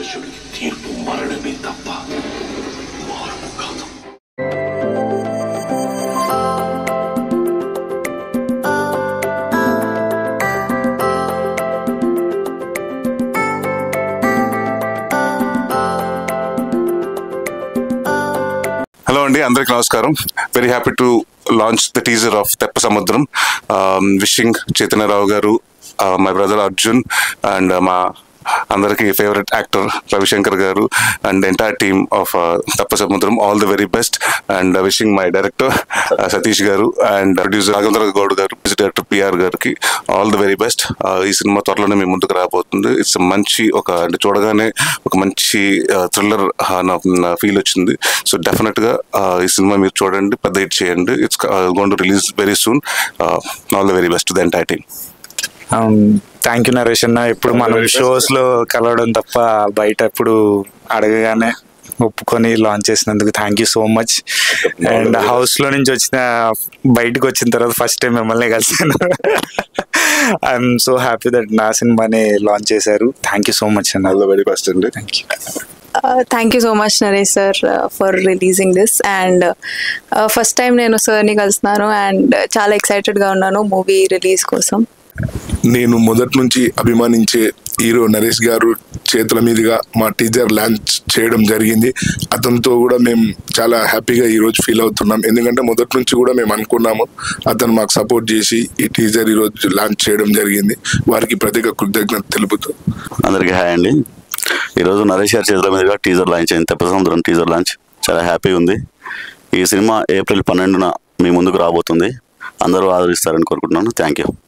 మనుషుడికి తీర్పు మరణమే తప్ప మార్పు కాదు హలో అండి అందరికి నమస్కారం very happy to launch the teaser of Teppa Samudram wishing Chaitanya Rao గారు మై బ్రదర్ అర్జున్ అండ్ మా అందరికి ఫేవరెట్ యాక్టర్ రవిశంకర్ గారు and entire team of Teppa Samudram all the very best and wishing my director Satish garu and producer Raghavendra Goud garu music director PR గారికి all the very best ఈ cinema త్వరలోనే మీ ముందుకు రాబోతుంది ఇట్స్ మంచి ఒక అంటే చూడగానే ఒక మంచి థ్రిల్లర్ ఫీల్ వచ్చింది సో డెఫినెట్గా ఈ సినిమా మీరు చూడండి పెద్ద హిట్ చేయండి it's going to release very soon all the very best the entire team thank you Naresh అన్న ఎప్పుడు మనం షోస్ లో కలవడం తప్ప బయట ఎప్పుడు అడగగానే ఒప్పుకొని లాంచ్ చేసినందుకు thank you so much and house లో నుంచి వచ్చిన బయటకు వచ్చిన తర్వాత ఫస్ట్ టైం మిమ్మల్ని కలిసాను ఐఎమ్ సో హ్యాపీ దట్ నా సినిమాని లాంచ్ చేశారు థ్యాంక్ యూ సో మచ్ అన్న ఆల్ ద వెరీ బెస్ట్ అండి thank you thank you so much Naresh sir for releasing this and first time నేను సార్ని కలుస్తున్నాను అండ్ చాలా ఎక్సైటెడ్గా ఉన్నాను మూవీ రిలీజ్ కోసం నేను మొదటి నుంచి అభిమానించే హీరో నరేష్ గారు చేతుల మీదుగా మా టీజర్ లాంచ్ చేయడం జరిగింది అతనితో కూడా మేము చాలా హ్యాపీగా ఈరోజు ఫీల్ అవుతున్నాం ఎందుకంటే మొదటి నుంచి కూడా మేము అనుకున్నాము అతను మాకు సపోర్ట్ చేసి ఈ టీజర్ ఈరోజు లాంచ్ చేయడం జరిగింది వారికి ప్రత్యేక కృతజ్ఞత తెలుపుతూ అందరికీ హాయ్ అండి ఈరోజు నరేష్ గారి చేతుల మీదుగా టీజర్ లాంచ్ అయింది తెప్ప సముద్రం టీజర్ లాంచ్ చాలా హ్యాపీగా ఉంది ఈ సినిమా ఏప్రిల్ పన్నెండున మీ ముందుకు రాబోతుంది అందరూ ఆదరిస్తారని కోరుకుంటున్నాను థ్యాంక్ యూ